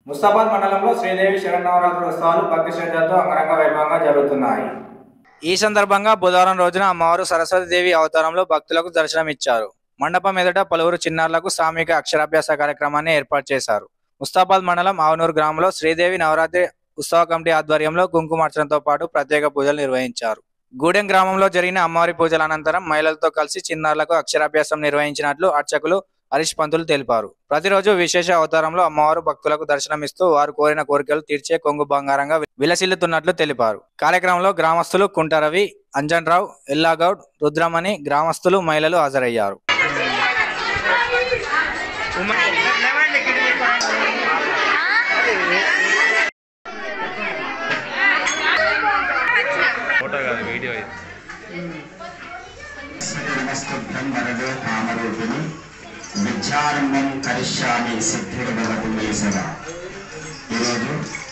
ముస్తాబాద్ మండలంలో శ్రీదేవి శరణవరాత్రి ఉత్సవాలు భక్తి శ్రద్ధలతో అంగరంగ వైభవంగా జరుగుతున్నాయి ఈ సందర్భంగా బుధవారం రోజున అమ్మవారు సరస్వతీదేవి అవతారంలో భక్తులకు దర్శనమిచ్చారు మండపం ఎదుట పలువురు చిన్నారులకు సామూహిక అక్షరాభ్యాస కార్యక్రమాన్ని ఏర్పాటు చేశారు ముస్తాబాద్ మండలం ఆవనూరు గ్రామంలో శ్రీదేవి నవరాత్రి ఉత్సవ కమిటీ ఆధ్వర్యంలో కుంకుమార్చనతో పాటు ప్రత్యేక పూజలు నిర్వహించారు గూడెం గ్రామంలో జరిగిన అమ్మవారి పూజల అనంతరం మహిళలతో కలిసి చిన్నారులకు అక్షరాభ్యాసం నిర్వహించినట్లు అర్చకులు హరీష్ పంతులు తెలిపారు ప్రతిరోజు విశేష అవతారంలో అమ్మవారు భక్తులకు దర్శనమిస్తూ వారు కోరిన కోరికలు తీర్చే కొంగు బంగారంగా విలసిల్లుతున్నట్లు తెలిపారు కార్యక్రమంలో గ్రామస్తులు కుంటరవి అంజన్ రావు ఎల్లాగౌడ్ రుద్రమణి గ్రామస్తులు మహిళలు హాజరయ్యారు ఫోటో కాదు వీడియో ఇది నమస్తుభ్యం వరదో కామరూపిణి విద్యారంభం కరిష్యామి సిద్ధిర్భవతు మే సదా ఈరోజు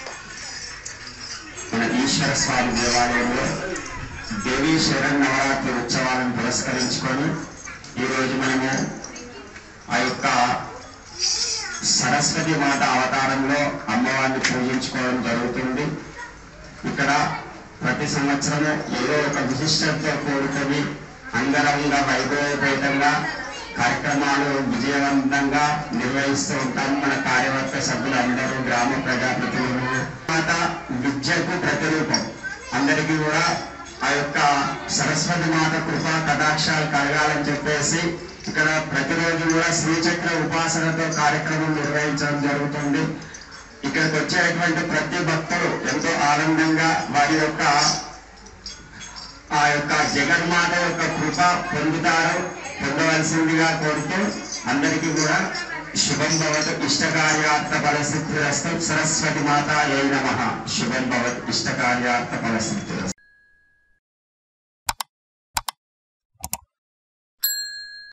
మన ఈశ్వర స్వామి దేవాలయంలో దేవీ శరణ్ నవరాత్రి ఉత్సవాలను పురస్కరించుకొని ఈరోజు మనము ఆ యొక్క సరస్వతి మాత అవతారంలో అమ్మవారిని పూజించుకోవడం జరుగుతుంది ఇక్కడ ప్రతి సంవత్సరము ఏదో ఒక విశిష్టతతో కూడుకొని అంగరంగ వైభవపేతంగా కార్యక్రమాలు విజయవంతంగా నిర్వహిస్తూ ఉంటాం మన కార్యవర్గ సభ్యులందరూ గ్రామ ప్రజాప్రతినిధులు తర్వాత విద్యకు ప్రతిరూపం అందరికీ కూడా ఆ యొక్క సరస్వతి మాత కృప కటాక్షాలు కలగాలని చెప్పేసి ఇక్కడ ప్రతిరోజు కూడా శ్రీచక్ర ఉపాసనతో కార్యక్రమం నిర్వహించడం జరుగుతుంది ఇక్కడికి వచ్చేటువంటి ప్రతి భక్తులు ఎంతో ఆనందంగా వారి యొక్క ఆ యొక్క జగన్మాత యొక్క కృప పొందుతారు పొందవలసిందిగా కోరుతూ అందరికీ కూడా శుభం భవతు ఇష్టకార్యార్థ ఫలసిద్ధిరస్తు సరస్వతి మాత ఏ నమ శుభం భవతు ఇష్టకార్యార్థ ఫలసిద్ధిరస్తు